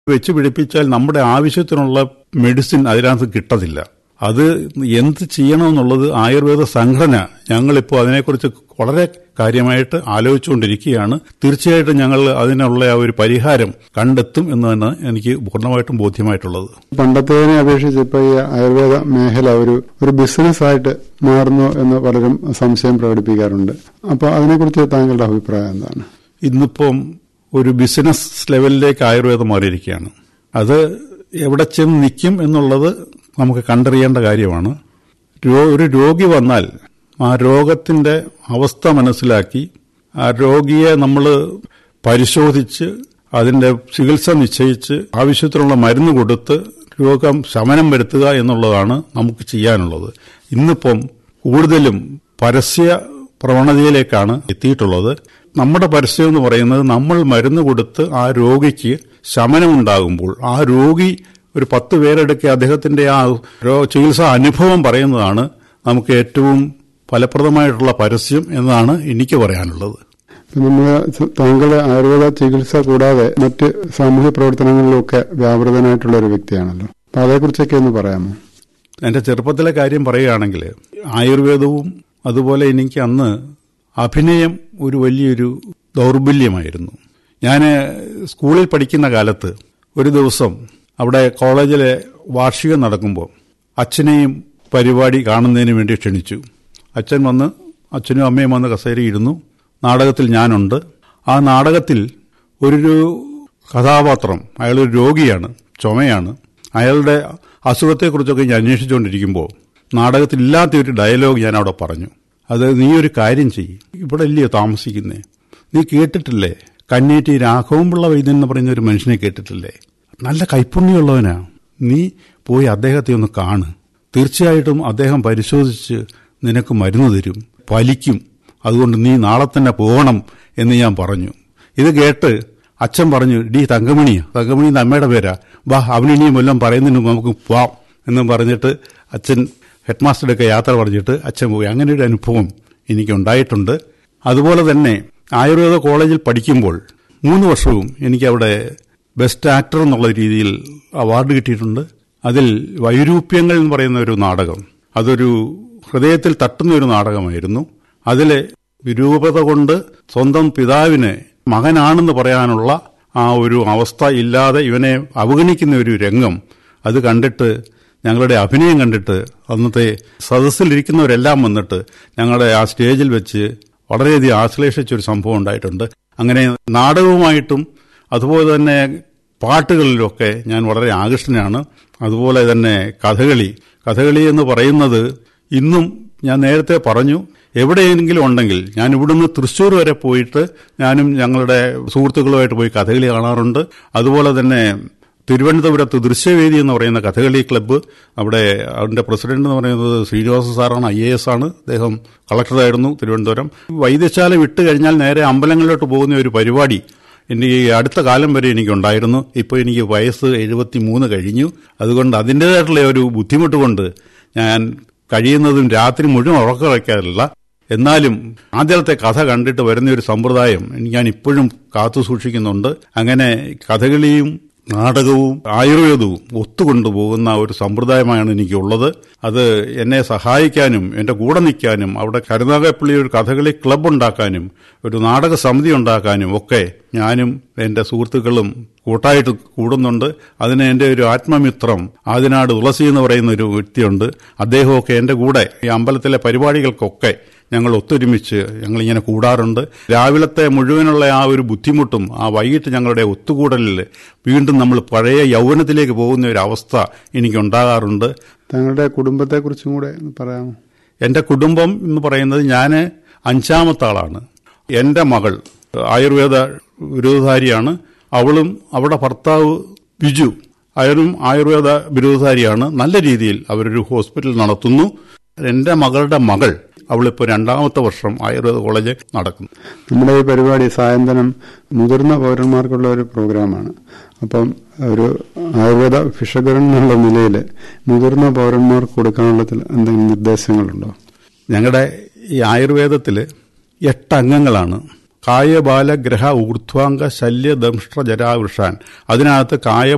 വെച്ച് പിടിപ്പിച്ചാൽ നമ്മുടെ ആവശ്യത്തിനുള്ള മെഡിസിൻ അതിനകത്ത് കിട്ടത്തില്ല അത് എന്ത് ചെയ്യണമെന്നുള്ളത് ആയുർവേദ സംഘടന ഞങ്ങളിപ്പോൾ അതിനെക്കുറിച്ച് വളരെ കാര്യമായിട്ട് ആലോചിച്ചുകൊണ്ടിരിക്കുകയാണ് തീർച്ചയായിട്ടും ഞങ്ങൾ അതിനുള്ള ആ ഒരു പരിഹാരം കണ്ടെത്തും എന്ന് തന്നെ എനിക്ക് പൂർണ്ണമായിട്ടും ബോധ്യമായിട്ടുള്ളത് പണ്ടത്തേതിനെ അപേക്ഷിച്ച് ഇപ്പൊ ഈ ആയുർവേദ മേഖല ഒരു ഒരു ബിസിനസ് ആയിട്ട് മാറുന്നു എന്ന് പലരും സംശയം പ്രകടിപ്പിക്കാറുണ്ട് അപ്പൊ അതിനെക്കുറിച്ച് താങ്കളുടെ അഭിപ്രായം എന്താണ് ഇന്നിപ്പം ഒരു ബിസിനസ് ലെവലിലേക്ക് ആയുർവേദം മാറിയിരിക്കുകയാണ് അത് എവിടെ ചെന്ന് നിൽക്കും എന്നുള്ളത് നമുക്ക് കണ്ടറിയേണ്ട കാര്യമാണ് രോ- ഒരു രോഗി വന്നാൽ ആ രോഗത്തിന്റെ അവസ്ഥ മനസ്സിലാക്കി ആ രോഗിയെ നമ്മൾ പരിശോധിച്ച് അതിന്റെ ചികിത്സ നിശ്ചയിച്ച് ആവശ്യത്തിനുള്ള മരുന്ന് കൊടുത്ത് രോഗം ശമനം വരുത്തുക എന്നുള്ളതാണ് നമുക്ക് ചെയ്യാനുള്ളത് ഇന്നിപ്പം കൂടുതലും പരസ്യ പ്രവണതയിലേക്കാണ് എത്തിയിട്ടുള്ളത് നമ്മുടെ പരസ്യം എന്ന് പറയുന്നത് നമ്മൾ മരുന്ന് കൊടുത്ത് ആ രോഗിക്ക് ശമനമുണ്ടാകുമ്പോൾ ആ രോഗി ഒരു പത്ത് പേരെടുക്കെ അദ്ദേഹത്തിന്റെ ആ രോ- ചികിത്സാ അനുഭവം പറയുന്നതാണ് നമുക്ക് ഏറ്റവും ഫലപ്രദമായിട്ടുള്ള പരസ്യം എന്നാണ് എനിക്ക് പറയാനുള്ളത് നമ്മൾ താങ്കൾ ആയുർവേദ ചികിത്സ കൂടാതെ മറ്റ് സാമൂഹ്യ പ്രവർത്തനങ്ങളിലൊക്കെ വ്യാപൃതനായിട്ടുള്ള ഒരു വ്യക്തിയാണല്ലോ അപ്പൊ അതേക്കുറിച്ചൊക്കെ ഒന്ന് പറയാമോ എന്റെ ചെറുപ്പത്തിലെ കാര്യം പറയുകയാണെങ്കിൽ ആയുർവേദവും അതുപോലെ എനിക്ക് അന്ന് അഭിനയം ഒരു വലിയൊരു ദൗർബല്യമായിരുന്നു ഞാൻ സ്കൂളിൽ പഠിക്കുന്ന കാലത്ത് ഒരു ദിവസം അവിടെ കോളേജിലെ വാർഷികം നടക്കുമ്പോൾ അച്ഛനെയും പരിപാടി കാണുന്നതിന് വേണ്ടി ക്ഷണിച്ചു അച്ഛൻ വന്ന് അച്ഛനും അമ്മയും വന്ന് കസേരയിരുന്നു നാടകത്തിൽ ഞാനുണ്ട് ആ നാടകത്തിൽ ഒരു കഥാപാത്രം അയാളൊരു രോഗിയാണ് ചുമയാണ് അയാളുടെ അസുഖത്തെക്കുറിച്ചൊക്കെ ഞാൻ അന്വേഷിച്ചുകൊണ്ടിരിക്കുമ്പോൾ നാടകത്തിൽ ഇല്ലാത്ത ഒരു ഡയലോഗ് ഞാൻ അവിടെ പറഞ്ഞു അത് നീ ഒരു കാര്യം ചെയ്യ് ഇവിടെ ഇല്ലയോ താമസിക്കുന്നേ നീ കേട്ടിട്ടില്ലേ കന്നേറ്റി രാഘവൻപിള്ള വൈദ്യൻ എന്ന് പറയുന്ന ഒരു മനുഷ്യനെ കേട്ടിട്ടില്ലേ നല്ല കൈപ്പുണ്യമുള്ളവനാ നീ പോയി അദ്ദേഹത്തെ ഒന്ന് കാണ് തീർച്ചയായിട്ടും അദ്ദേഹം പരിശോധിച്ച് നിനക്ക് മരുന്ന് തരും ഫലിക്കും അതുകൊണ്ട് നീ നാളെ തന്നെ പോകണം എന്ന് ഞാൻ പറഞ്ഞു ഇത് കേട്ട് അച്ഛൻ പറഞ്ഞു ഡി തങ്കമണിയാ തങ്കമണി എന്ന് അമ്മയുടെ പേരാ വാ അവനിനിയും വല്ലതും പറയുന്നതിന് മുമ്പ് നമുക്ക് പോവാം എന്നും പറഞ്ഞിട്ട് അച്ഛൻ ഹെഡ് മാസ്റ്ററുടെയൊക്കെ യാത്ര പറഞ്ഞിട്ട് അച്ഛൻ പോയി അങ്ങനെ ഒരു അനുഭവം എനിക്കുണ്ടായിട്ടുണ്ട് അതുപോലെ തന്നെ ആയുർവേദ കോളേജിൽ പഠിക്കുമ്പോൾ മൂന്ന് വർഷവും എനിക്കവിടെ ബെസ്റ്റ് ആക്ടർ എന്നുള്ള രീതിയിൽ അവാർഡ് കിട്ടിയിട്ടുണ്ട് അതിൽ വൈരൂപ്യങ്ങൾ എന്ന് പറയുന്ന ഒരു നാടകം അതൊരു ഹൃദയത്തിൽ തട്ടുന്ന ഒരു നാടകമായിരുന്നു അതിലെ വിരൂപത കൊണ്ട് സ്വന്തം പിതാവിന് മകനാണെന്ന് പറയാനുള്ള ആ ഒരു അവസ്ഥ ഇല്ലാതെ ഇവനെ അവഗണിക്കുന്ന ഒരു രംഗം അത് കണ്ടിട്ട് ഞങ്ങളുടെ അഭിനയം കണ്ടിട്ട് അന്നത്തെ സദസ്സിലിരിക്കുന്നവരെല്ലാം വന്നിട്ട് ഞങ്ങളുടെ ആ സ്റ്റേജിൽ വെച്ച് വളരെയധികം ആശ്ലേഷിച്ചൊരു സംഭവം ഉണ്ടായിട്ടുണ്ട് അങ്ങനെ നാടകവുമായിട്ടും അതുപോലെ തന്നെ പാട്ടുകളിലൊക്കെ ഞാൻ വളരെ ആകൃഷ്ടനാണ് അതുപോലെ തന്നെ കഥകളി കഥകളി എന്ന് പറയുന്നത് ഇന്നും ഞാൻ നേരത്തെ പറഞ്ഞു എവിടെയെങ്കിലും ഉണ്ടെങ്കിൽ ഞാൻ ഇവിടുന്ന് തൃശ്ശൂർ വരെ പോയിട്ട് ഞാനും ഞങ്ങളുടെ സുഹൃത്തുക്കളുമായിട്ട് പോയി കഥകളി കാണാറുണ്ട് അതുപോലെ തന്നെ തിരുവനന്തപുരത്ത് ദൃശ്യവേദി എന്ന് പറയുന്ന കഥകളി ക്ലബ്ബ് അവിടെ അതിന്റെ പ്രസിഡന്റ് എന്ന് പറയുന്നത് ശ്രീനിവാസ സാറാണ് ഐ എ എസ് ആണ് അദ്ദേഹം കളക്ടറായിരുന്നു തിരുവനന്തപുരം വൈദ്യശാല വിട്ട് കഴിഞ്ഞാൽ നേരെ അമ്പലങ്ങളിലോട്ട് പോകുന്ന ഒരു പരിപാടി എൻ്റെ ഈ അടുത്ത കാലം വരെ എനിക്കുണ്ടായിരുന്നു ഇപ്പോൾ എനിക്ക് വയസ്സ് എഴുപത്തി മൂന്ന് കഴിഞ്ഞു അതുകൊണ്ട് അതിൻ്റെതായിട്ടുള്ള ഒരു ബുദ്ധിമുട്ട് കൊണ്ട് ഞാൻ കഴിയുന്നതും രാത്രി മുഴുവൻ ഉറക്കം വയ്ക്കാറില്ല എന്നാലും ആദ്യത്തെ കഥ കണ്ടിട്ട് വരുന്ന ഒരു സമ്പ്രദായം ഞാൻ ഇപ്പോഴും കാത്തു സൂക്ഷിക്കുന്നുണ്ട് അങ്ങനെ കഥകളിയും നാടകവും ആയുർവേദവും ഒത്തുകൊണ്ടുപോകുന്ന ഒരു സമ്പ്രദായമാണ് എനിക്കുള്ളത് അത് എന്നെ സഹായിക്കാനും എന്റെ കൂടെ നിൽക്കാനും അവിടെ കരുനാഗപ്പള്ളി ഒരു കഥകളി ക്ലബ് ഉണ്ടാക്കാനും ഒരു നാടക സമിതി ഉണ്ടാക്കാനും ഒക്കെ ഞാനും എന്റെ സുഹൃത്തുക്കളും കൂട്ടായിട്ട് കൂടുന്നുണ്ട് അതിന് എന്റെ ഒരു ആത്മമിത്രം ആദിനാട് തുളസി എന്ന് പറയുന്ന ഒരു വ്യക്തിയുണ്ട് അദ്ദേഹമൊക്കെ എന്റെ കൂടെ ഈ അമ്പലത്തിലെ പരിപാടികൾക്കൊക്കെ ഞങ്ങൾ ഒത്തൊരുമിച്ച് ഞങ്ങളിങ്ങനെ കൂടാറുണ്ട് രാവിലത്തെ മുഴുവനുള്ള ആ ഒരു ബുദ്ധിമുട്ടും ആ വൈകിട്ട് ഞങ്ങളുടെ ഒത്തുകൂടലിൽ വീണ്ടും നമ്മൾ പഴയ യൗവനത്തിലേക്ക് പോകുന്ന ഒരു അവസ്ഥ എനിക്കുണ്ടാകാറുണ്ട് താങ്കളുടെ കുടുംബത്തെക്കുറിച്ചും കൂടെ ഒന്ന് പറയാമോ എന്റെ കുടുംബം എന്ന് പറയുന്നത് ഞാൻ അഞ്ചാമത്തെ ആളാണ് എന്റെ മകൾ ആയുർവേദ ബിരുദധാരിയാണ് അവളും അവളുടെ ഭർത്താവ് ബിജു അയാളും ആയുർവേദ ബിരുദധാരിയാണ് നല്ല രീതിയിൽ അവരൊരു ഹോസ്പിറ്റൽ നടത്തുന്നു എന്റെ മകളുടെ മകൾ അവളിപ്പോൾ രണ്ടാമത്തെ വർഷം ആയുർവേദ കോളേജ് നടക്കുന്നു നമ്മുടെ ഈ പരിപാടി സായന്തനം മുതിർന്ന പൗരന്മാർക്കുള്ള ഒരു പ്രോഗ്രാമാണ് അപ്പം ഒരു ആയുർവേദ ഭിഷകരൻ എന്നുള്ള നിലയിൽ മുതിർന്ന പൗരന്മാർക്ക് കൊടുക്കാനുള്ള ചില എന്തെങ്കിലും നിർദ്ദേശങ്ങളുണ്ടോ ഞങ്ങളുടെ ഈ ആയുർവേദത്തിൽ എട്ട് അംഗങ്ങളാണ് കായബാലഗ്രഹ ഊർധ്വാംഗ ശല്യ ദംഷ്ട്ര ജരാവൃഷാൻ അതിനകത്ത് കായ